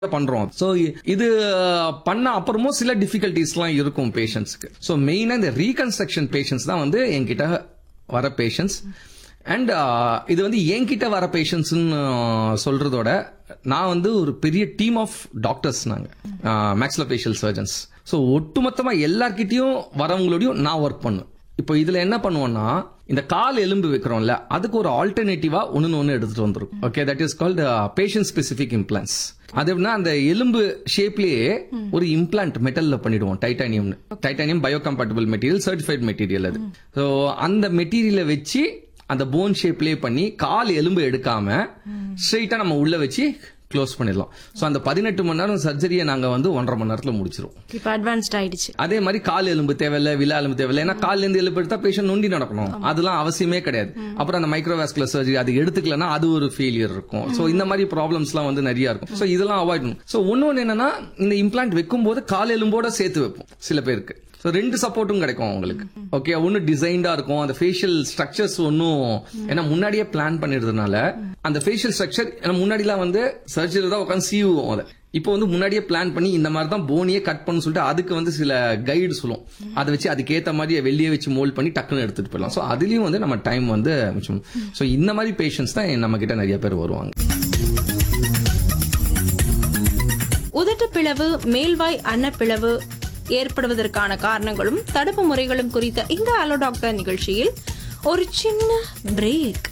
பண்றோம் சோ இது பண்ண அப்புறமும் சில டிஃபிகல்டிஸ்லாம் இருக்கும் பேஷண்ட்ஸ்க்கு சோ மெயினா இந்த ரீகன்ஸ்ட்ரக்ஷன் பேஷண்ட்ஸ் தான் வந்து என்கிட்ட வர பேஷண்ட்ஸ் அண்ட் இது வந்து என்கிட்ட வர பேஷண்ட்ஸ்னு சொல்றதோட நான் வந்து ஒரு பெரிய டீம் ஆஃப் டாக்டர்ஸ் நாங்க மேக்ஸிலோஃபேஷியல் சர்ஜன்ஸ் ஸோ ஒட்டுமொத்தமா எல்லார்கிட்டயும் வரவங்களோடையும் நான் ஒர்க் பண்ணுவேன் இப்போ இதுல என்ன பண்ணுவோம்னா இந்த கால் எலும்பு வைக்கிறோம்ல அதுக்கு ஒரு ஆல்டர்னேட்டிவா ஒன்னு ஒன்னு எடுத்துட்டு வந்துரும் okay that is called patient specific implants அது எப்படின்னா அந்த எலும்பு ஷேப்லயே ஒரு இம்ப்ளான்ட் மெட்டல்ல பண்ணிடுவோம் titanium titanium biocompatible material certified material அது ஸோ அந்த மெட்டீரியலை வச்சு அந்த போன் ஷேப்லயே பண்ணி கால் எலும்பு எடுக்காம ஸ்ட்ரெயிட்டா நம்ம உள்ள வச்சு க்ளோஸ் பண்ணிடலாம் ஸோ அந்த பதினெட்டு மணி நேரம் சர்ஜரியை நாங்க வந்து ஒன்றரை மணி நேரத்துல முடிச்சிருவோம் இப்ப அட்வான்ஸ்ட் ஆயிடுச்சு அதே மாதிரி கால் எலும்பு தேவையில்ல விலா எலும்பு தேவையில்ல ஏன்னா கால்ல இருந்து எலும்பு எடுத்தா பேஷண்ட் நொண்டி நடக்கணும் அதெல்லாம் அவசியமே கிடையாது அப்புறம் அந்த மைக்ரோவாஸ்குலர் சர்ஜரி அது எடுத்துக்கலன்னா அது ஒரு ஃபெயிலியர் இருக்கும் சோ இந்த மாதிரி ப்ராப்ளம்ஸ்லாம் வந்து நிறைய இருக்கும் சோ இதெல்லாம் அவாய்ட் பண்ணும் சோ ஒன்னு என்னன்னா இந்த இம்ப்ளான்ட் வைக்கும் போது கால் எலும்போட சேர்த்து வைப்போம் சில பேருக்கு ஸோ ரெண்டு சப்போர்ட்டும் கிடைக்கும் அவங்களுக்கு ஓகே ஒன்னு டிசைன்டா இருக்கும் அந்த ஃபேஷியல் ஸ்ட்ரக்சர்ஸ் ஒன்னும் ஏன்னா முன்னாடியே பிளான் பண்ணிடுறதுனால அந்த ஃபேஷியல் ஸ்ட்ரக்சர் ஏன்னா முன்னாடிலாம் வந்து சர்ஜரி தான் உட்காந்து சீவுவோம் அதை இப்போ வந்து முன்னாடியே பிளான் பண்ணி இந்த மாதிரி தான் போனியே கட் பண்ணு சொல்லிட்டு அதுக்கு வந்து சில கைடு சொல்லும் அதை வச்சு அதுக்கேற்ற மாதிரி வெளியே வச்சு மோல்ட் பண்ணி டக்குன்னு எடுத்துட்டு போயிடலாம் ஸோ அதுலயும் வந்து நம்ம டைம் வந்து மிச்சம் ஸோ இந்த மாதிரி பேஷண்ட்ஸ் தான் நம்ம கிட்ட நிறைய பேர் வருவாங்க உதட்டு பிளவு மேல்வாய் அன்னப்பிளவு ஏற்படுவதற்கான காரணங்களும் தடுப்பு முறைகளும் குறித்த இந்த அலோ டாக்டர் நிகழ்ச்சியில் ஒரு சின்ன பிரேக்